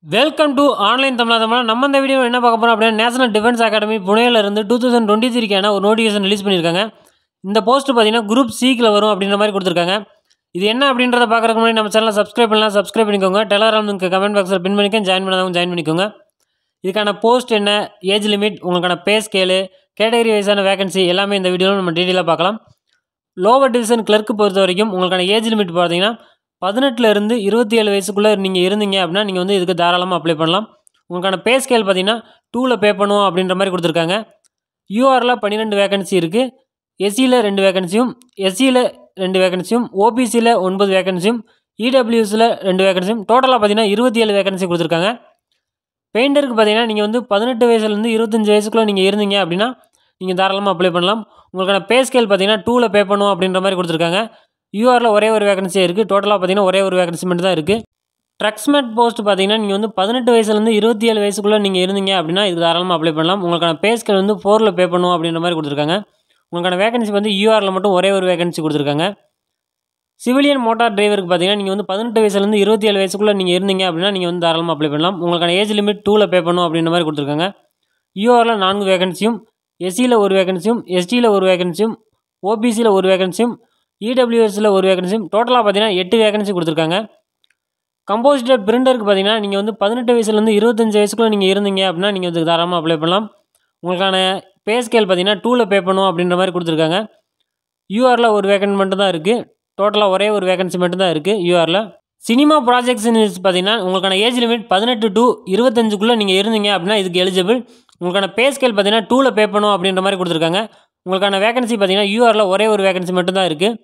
welcome to online தமிழா தமிழா நம்ம இந்த வீடியோ என்ன பார்க்க போகிறோம் அப்படின்னா நேஷனல் டிஃபென்ஸ் அகாடமி புனேல இருந்து டூ தௌசண்ட் டுவெண்ட்டி த்ரீக்கான ஒரு நோட்டிஃபிகேஷன் ரிலீஸ் பண்ணியிருக்காங்க இந்த போஸ்ட் பார்த்தீங்கன்னா குரூப் சீக்கில் வரும் அப்படின்ற மாதிரி கொடுத்துருக்காங்க இது என்ன அப்படின்றத பார்க்குறதுக்கு முன்னாடி நம்ம சேனலை சப்ஸ்கிரைப் பண்ணலாம் சப்ஸ்கிரைப் பண்ணிக்கோங்க டெலகிராம் லிங்க் கமெண்ட் பாக்ஸில் பின் பண்ணிக்கோங்க ஜாயின் பண்ணாதவங்க ஜாயின் பண்ணிக்கோங்க இதுக்கான போஸ்ட் என்ன ஏஜ் லிமிட் உங்களுக்கான பே ஸ்கேலு கேட்டகரி வைஸான வேகன்சி எல்லாமே இந்த வீடியோவில் நம்ம டீட்டெயிலாக பார்க்கலாம் லோவர் டிவிஷன் கிளர்க்கு பொறுத்த வரைக்கும் உங்களுக்கான ஏஜ் லிமிட் பார்த்தீங்கன்னா பதினெட்டுல இருந்து இருபத்தி ஏழு வயசுக்குள்ளே நீங்கள் இருந்தீங்க அப்படின்னா நீங்கள் வந்து இதுக்கு தாராளமாக அப்ளை பண்ணலாம் உங்களுக்கான பே ஸ்கேல் பார்த்தீங்கன்னா டூவில் பே பண்ணுவோம் அப்படின்ற மாதிரி கொடுத்துருக்காங்க யூஆரில் பன்னிரெண்டு வேகன்சி இருக்குது எஸ்சியில் ரெண்டு வேகன்சியும் எஸ்சியில் ரெண்டு வேகன்சியும் ஓபிசியில் ஒன்பது வேகன்சியும் இடபிள்யூஸில் ரெண்டு வேகன்சியும் டோட்டலாக பார்த்தீங்கன்னா இருபத்தி ஏழு வேகன்சி கொடுத்துருக்காங்க பெயிண்டருக்கு பார்த்தீங்கன்னா நீங்கள் வந்து பதினெட்டு வயசுலேருந்து இருபத்தஞ்சி வயசுக்குள்ளே நீங்கள் இருந்தீங்க அப்படின்னா நீங்கள் தாராளமாக அப்ளை பண்ணலாம் உங்களுக்கான பே ஸ்கேல் பார்த்தீங்கன்னா டூவில் பே பண்ணுவோம் அப்படின்ற மாதிரி கொடுத்துருக்காங்க யூஆரில் ஒரே ஒரு வேகன்சியே இருக்குது டோட்டலாக பார்த்தீங்கன்னா ஒரே ஒரு வேகன்சி மட்டும் தான் இருக்குது ட்ரக்ஸ்மெட் போஸ்ட் பார்த்தீங்கன்னா நீங்கள் வந்து பதினெட்டு வயசுலேருந்து இருபத்தி ஏழு வயசுக்குள்ளே நீங்கள் இருந்தீங்க அப்படின்னா இதுக்கு தாராளமாக அப்ளை பண்ணலாம் உங்களுக்கான பே ஸ்கேல் வந்து ஃபோரில் பே பண்ணுவோம் அப்படின்ற மாதிரி கொடுத்துருக்காங்க உங்களுக்கான வேகன்சி வந்து யூஆரில் மட்டும் ஒரே ஒரு வேகன்சி கொடுத்துருக்காங்க சிவிலியன் மோட்டார் டிரைவருக்கு பார்த்தீங்கன்னா நீங்கள் வந்து பதினெட்டு வயசுலேருந்து இருபத்தி ஏழு வயசுக்குள்ளே நீங்கள் இருந்தீங்க அப்படின்னா நீங்கள் வந்து தாராளமாக அப்ளை பண்ணலாம் உங்களுக்கான ஏஜ் லிமிட் டூவில் பே பண்ணும் அப்படின்ற மாதிரி கொடுத்துருக்காங்க யூஆரில் நான்கு வேகன்சியும் எஸ்சியில் ஒரு வேகன்சியும் எஸ்டியில் ஒரு வேகன்சியும் ஓபிசியில் ஒரு வேகன்சியும் இடபிள்யூஎஸில் ஒரு வேகன்சியும் டோட்டலாக பார்த்தீங்கன்னா எட்டு வேகன்சி கொடுத்துருக்காங்க கம்போசிட்டர் பிரிண்டருக்கு பார்த்தீங்கன்னா நீங்கள் வந்து பதினெட்டு வயசுலேருந்து இருபத்தஞ்சி வயசுக்குள்ளே நீங்கள் இருந்தீங்க அப்படின்னா நீங்கள் இதுக்கு தாராளமாக அப்ளை பண்ணலாம் உங்களுக்கான பே ஸ்கேல் பார்த்தீங்கன்னா டூவில் பே பண்ணுவோம் அப்படின்ற மாதிரி கொடுத்துருக்காங்க யூஆரில் ஒரு வேகன்ட் மட்டும் தான் இருக்குது டோட்டலாக ஒரே ஒரு வேகன்சி மட்டும் தான் இருக்குது யூஆரில் சினிமா ப்ராஜெக்ட்ஸ் பார்த்தீங்கன்னா உங்களுக்கான ஏஜ் லிமிட் பதினெட்டு டு இருபத்தஞ்சுக்குள்ளே நீங்கள் இருந்தீங்க அப்படின்னா இதுக்கு எலிஜிபிள் உங்களுக்கான பே ஸ்கேல் பார்த்தீங்கன்னா டூவில் பே பண்ணும் அப்படின்ற மாதிரி கொடுத்துருக்காங்க உங்களுக்கான வேகன்சி பார்த்தீங்கன்னா யூஆரில் ஒரே ஒரு வேகன்சி மட்டும் தான் இருக்குது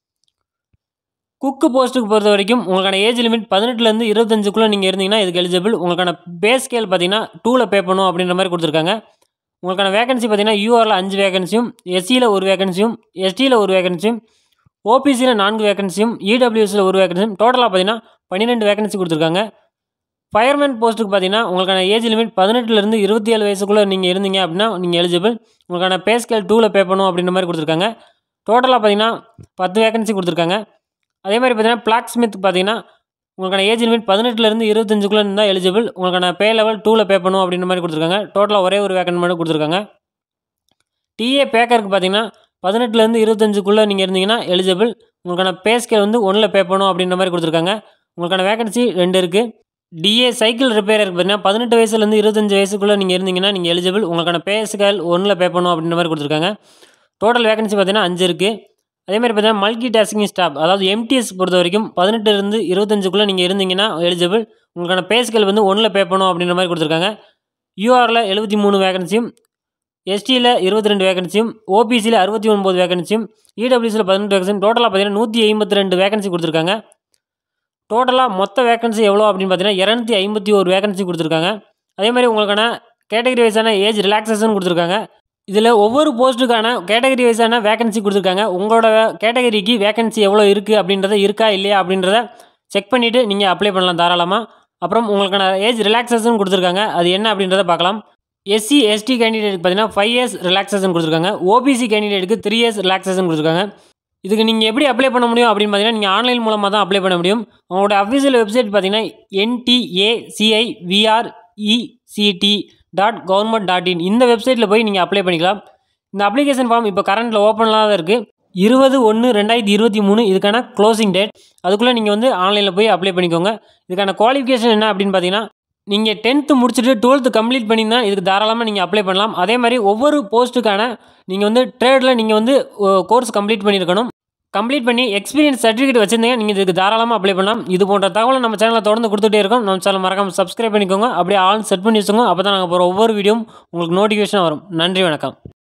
குக்கு போஸ்ட்டுக்கு பொறுத்த வரைக்கும் உங்களுக்கான ஏஜ் லிமிட் பதினெட்டுலேருந்து இருபத்தஞ்சுக்குள்ளே நீங்கள் இருந்தீங்கன்னா இதுக்கு எலிஜிபிள் உங்களுக்கான பே ஸ்கேல் பார்த்தீங்கன்னா டூவில் பே பண்ணும் அப்படின்ற மாதிரி கொடுத்துருக்காங்க உங்களுக்கான வேகன்சி பார்த்தீங்கன்னா யூஆரில் அஞ்சு வேகன்சியும் எஸ்சியில் ஒரு வேகன்சியும் எஸ்டியில் ஒரு வேகன்சியும் ஓபிசியில் நான்கு வேகன்சியும் இடபிள்யூஎஸில் ஒரு வேகன்சியும் டோட்டலாக பார்த்தீங்கன்னா பன்னிரெண்டு வேகன்சி கொடுத்துருக்காங்க ஃபயர்மேன் போஸ்ட்டுக்கு பார்த்தீங்கன்னா உங்களுக்கான ஏஜ் லிமிட் பதினெட்டுலேருந்து இருபத்தி ஏழு வயசுக்குள்ளே நீங்கள் இருந்தீங்க அப்படின்னா நீங்கள் எலிஜிபிள் உங்களுக்கான பே ஸ்கேல் டூவில் பே பண்ணும் அப்படின்ற மாதிரி கொடுத்துருக்காங்க டோட்டலாக பார்த்தீங்கன்னா பத்து வேகன்சி கொடுத்துருக்காங்க அதே மாதிரி பார்த்தீங்கன்னா பிளாக் ஸ்மித் பார்த்தீங்கன்னா உங்களுக்கான ஏஜ் லிமிட் பதினெட்டுலேருந்து இருபத்தஞ்சுக்குள்ளே இருந்தால் எலிஜிபிள் உங்களுக்கான பே லெவல் டூவில் பே பண்ணும் அப்படின்ற மாதிரி கொடுத்துருக்காங்க டோட்டலாக ஒரே ஒரு வேக்கன் மட்டும் கொடுத்துருக்காங்க டிஏ பேக்கருக்கு பார்த்தீங்கன்னா பதினெட்டுலேருந்து இருபத்தஞ்சுக்குள்ளே நீங்கள் இருந்தீங்கன்னா எலிஜிபிள் உங்களுக்கான பே ஸ்கேல் வந்து ஒன்றில் பே பண்ணும் அப்படின்ற மாதிரி கொடுத்துருக்காங்க உங்களுக்கான வேகன்சி ரெண்டு இருக்குது டிஏ சைக்கிள் ரிப்பேருக்கு பார்த்தீங்கன்னா பதினெட்டு வயசுலேருந்து இருபத்தஞ்சு வயசுக்குள்ளே நீங்கள் இருந்தீங்கன்னா நீங்கள் எலிஜிபிள் உங்களுக்கான பே ஸ்கேல் ஒன்றில் பே பண்ணும் அப்படின்ற மாதிரி கொடுத்துருக்காங்க டோட்டல் வேகன்சி பார்த்தீங்கன்னா அஞ்சு இருக்குது அதே மாதிரி பார்த்தீங்கன்னா மல்டி டாஸ்கிங் ஸ்டாப் அதாவது எம்டிஎஸ் பொறுத்த வரைக்கும் பதினெட்டுலேருந்து இருபத்தஞ்சுக்குள்ளே நீங்கள் இருந்தீங்கன்னா எலிஜிபிள் உங்களுக்கான பே ஸ்கேல் வந்து ஒன்றில் பே பண்ணும் அப்படின்ற மாதிரி கொடுத்துருக்காங்க யூஆரில் எழுபத்தி மூணு வேகன்சியும் எஸ்டியில் இருபத்தி ரெண்டு வேகன்சியும் ஓபிசியில் அறுபத்தி ஒன்பது வேகன்சியும் இடபிள்யூசியில் பதினெட்டு வேகன்சியும் டோட்டலாக பார்த்தீங்கன்னா நூற்றி ஐம்பத்தி ரெண்டு வேகன்சி கொடுத்துருக்காங்க டோட்டலாக மொத்த வேகன்சி எவ்வளோ அப்படின்னு பார்த்தீங்கன்னா இரநூத்தி ஐம்பத்தி ஒரு வேகன்சி கொடுத்துருக்காங்க அதே மாதிரி உங்களுக்கான கேட்டகரி வைஸான ஏஜ் ரிலாக்ஸேஷன் கொடுத்துருக்காங்க இதில் ஒவ்வொரு போஸ்ட்டுக்கான கேட்டகரி வைஸான வேகன்சி கொடுத்துருக்காங்க உங்களோட கேட்டகரிக்கு வேகன்சி எவ்வளோ இருக்குது அப்படின்றத இருக்கா இல்லையா அப்படின்றத செக் பண்ணிவிட்டு நீங்கள் அப்ளை பண்ணலாம் தாராளமாக அப்புறம் உங்களுக்கான ஏஜ் ரிலாக்ஸேஷன் கொடுத்துருக்காங்க அது என்ன அப்படின்றத பார்க்கலாம் எஸ்சி எஸ்டி கேண்டிடேட்டுக்கு பார்த்தீங்கன்னா ஃபைவ் இயர்ஸ் ரிலாக்ஸேஷன் கொடுத்துருக்காங்க ஓபிசி கேண்டிடேட்டுக்கு த்ரீ இயர்ஸ் ரிலாக்ஸேஷன் கொடுத்துருக்காங்க இதுக்கு நீங்கள் எப்படி அப்ளை பண்ண முடியும் அப்படின்னு பார்த்தீங்கன்னா நீங்கள் ஆன்லைன் மூலமாக தான் அப்ளை பண்ண முடியும் உங்களோட அஃபிஷியல் வெப்சைட் பார்த்தீங்கன்னா NTACI VRECT dot government dot in இந்த வெப்சைட்டில் போய் நீங்கள் அப்ளை பண்ணிக்கலாம் இந்த அப்ளிகேஷன் ஃபார்ம் இப்போ கரண்ட்டில் ஓப்பனில் தான் இருக்குது இருபது ஒன்று ரெண்டாயிரத்தி இருபத்தி மூணு இதுக்கான க்ளோசிங் டேட் அதுக்குள்ளே நீங்கள் வந்து ஆன்லைனில் போய் அப்ளை பண்ணிக்கோங்க இதுக்கான குவாலிஃபிகேஷன் என்ன அப்படின்னு பார்த்தீங்கன்னா நீங்கள் டென்த்து முடிச்சுட்டு டுவெல்த்து கம்ப்ளீட் பண்ணியிருந்தால் இதுக்கு தாராளமாக நீங்கள் அப்ளை பண்ணலாம் அதே மாதிரி ஒவ்வொரு போஸ்ட்டுக்கான நீங்கள் வந்து ட்ரேடில் நீங்கள் வந்து கோர்ஸ் கம்ப்ளீட் பண்ணியிருக்கணும் கம்ப்ளீட் பண்ணி எக்ஸ்பீரியன்ஸ் சர்டிஃபிகேட் வச்சிருந்தீங்க நீங்கள் இதுக்கு தாராளமாக அப்ளை பண்ணலாம் இது போன்ற தகவலை நம்ம சேனலில் தொடர்ந்து கொடுத்துட்டே இருக்கோம் நம்ம சேனல் மறக்காமல் சப்ஸ்கிரைப் பண்ணிக்கோங்க அப்படியே ஆல் செட் பண்ணி வச்சுக்கோங்க அப்போ தான் நாங்கள் போகிற ஒவ்வொரு வீடியோவும் உங்களுக்கு நோட்டிஃபிகேஷன் வரும் நன்றி வணக்கம்